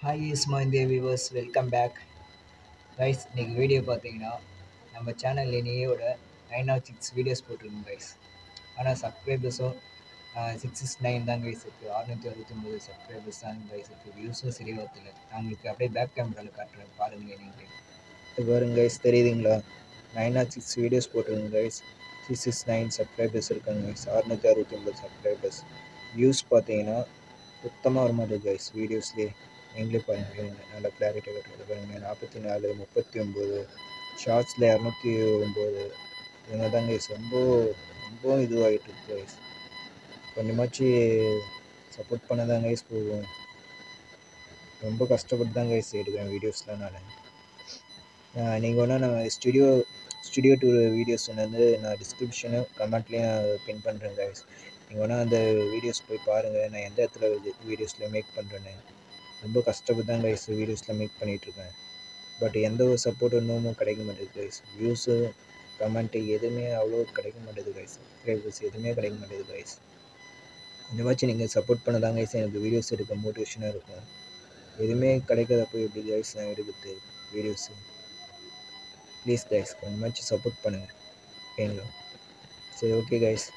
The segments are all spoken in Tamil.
ஹாய் இஸ்மா இந்திய வியூவர்ஸ் வெல்கம் பேக் கைஸ் இன்னைக்கு வீடியோ பார்த்தீங்கன்னா நம்ம சேனல் இனியோட நைன் ஆஃப் சிக்ஸ் வீடியோஸ் போட்டிருக்கோம் கைஸ் ஆனால் சப்ஸ்கிரைபர்ஸும் சிக்ஸ் சிக்ஸ் நைன் தான் கைஸ் இருக்குது அறுநூற்றி அறுபத்தொம்போது சப்ஸ்கிரைபர்ஸ் தான் கைஸ் இருக்குது வியூஸும் சரி வரதில்லை நான் உங்களுக்கு அப்படியே பேக் கேமராவில் காட்டுறேன் பாருங்கள் நீங்கள் இது பாருங்க கைஸ் தெரியுதுங்களா நைன் ஆஃப் சிக்ஸ் வீடியோஸ் போட்டிருக்கோம் guys six six nine subscribers இருக்காங்க கைஸ் அறுநூற்றி அறுபத்தொம்போது சப்ஸ்கிரைபர்ஸ் வியூஸ் பார்த்தீங்கன்னா சுத்தமாக வர மாட்டேங்குது கைஸ் வீடியோஸ்லேயே நீங்களே பாருங்கள் நல்லா கிளாரிட்டி கட்டுறது பாருங்கள் நாற்பத்தி நாலு முப்பத்தி ஒம்பது ஷார்ட்ஸில் இரநூத்தி ஒம்பது இவங்க தான் கைஸ் ரொம்ப ரொம்ப இதுவாகிட்டு இருக்கு கைஸ் கொஞ்சமாச்சு சப்போர்ட் பண்ண தான் கைஸ் போகும் ரொம்ப கஷ்டப்பட்டு தான் கைஸ் எடுக்கிறேன் வீடியோஸ்லாம் நான் நீங்கள் வேணால் நான் ஸ்டுடியோ ஸ்டுடியோ டூர் வீடியோஸ் வந்து நான் டிஸ்கிரிப்ஷனும் கமெண்ட்லேயும் பின் பண்ணுறேன் கைஸ் நீங்கள் வேணால் அந்த வீடியோஸ் போய் பாருங்கள் நான் எந்த இடத்துல வீடியோஸில் மேக் பண்ணுறேன்னு ரொம்ப கஷ்டப்பட்டு தான் கைஸ் வீடியோஸில் மேக் பண்ணிகிட்ருக்கேன் பட் எந்த ஒரு சப்போர்ட் இன்னமும் கிடைக்க மாட்டேங்குது கைஸ் வியூஸு கமெண்ட்டு எதுவுமே அவ்வளோ கிடைக்க மாட்டேது கைஸ் சப்ஸ்கிரைபர்ஸ் எதுவுமே கிடைக்க மாட்டேது கைஸ் கொஞ்சமாச்சும் நீங்கள் சப்போர்ட் பண்ண தான் கைஸ் எனக்கு வீடியோஸ் எடுக்க மோட்டிவேஷனாக இருக்கும் எதுவுமே கிடைக்காதப்போ எப்படி கைஸ் நான் எடுக்கிறது வீடியோஸு ப்ளீஸ் கைஸ் கொஞ்சமாச்சும் சப்போர்ட் பண்ணுங்கள் ஓகேங்களா சரி ஓகே கைஸ்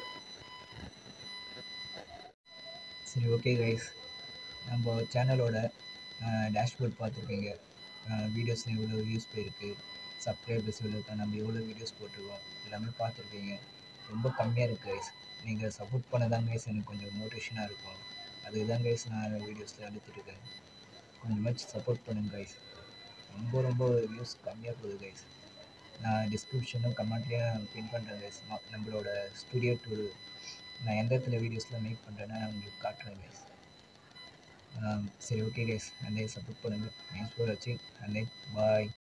சரி ஓகே கைஸ் நம்ம சேனலோட டேஷ்போர்ட் பார்த்துருப்பீங்க வீடியோஸ் எவ்வளோ வியூஸ் போயிருக்கு சப்ஸ்கிரைபர்ஸ் எவ்வளோ இருக்கா நம்ம எவ்வளோ வீடியோஸ் போட்டிருக்கோம் எல்லாமே பார்த்துருப்பீங்க ரொம்ப கம்மியாக இருக்குது கைஸ் நீங்கள் சப்போர்ட் பண்ண தான் கைஸ் எனக்கு கொஞ்சம் மோட்டிவேஷனாக இருக்கும் அதுக்கு தான் கைஸ் நான் வீடியோஸில் எடுத்துகிட்ருக்கேன் கொஞ்சமாச்சும் சப்போர்ட் பண்ணுங்க கைஸ் ரொம்ப ரொம்ப வியூஸ் கம்மியாக போகுது கைஸ் நான் டிஸ்கிரிப்ஷனும் கமெண்ட்லேயும் பின் பண்ணுறேன் கைஸ் நம்மளோட ஸ்டுடியோ டூர் நான் எந்த இடத்துல வீடியோஸ்லாம் மேக் பண்ணுறேன்னா நான் உங்களுக்கு காட்டுறேன் கைஸ் சரி ஓகே கைஸ் அண்டே சப்போர்ட் பண்ணுங்கள் தேங்க்ஸ் ஃபார் வாட்சிங் அண்டே பாய்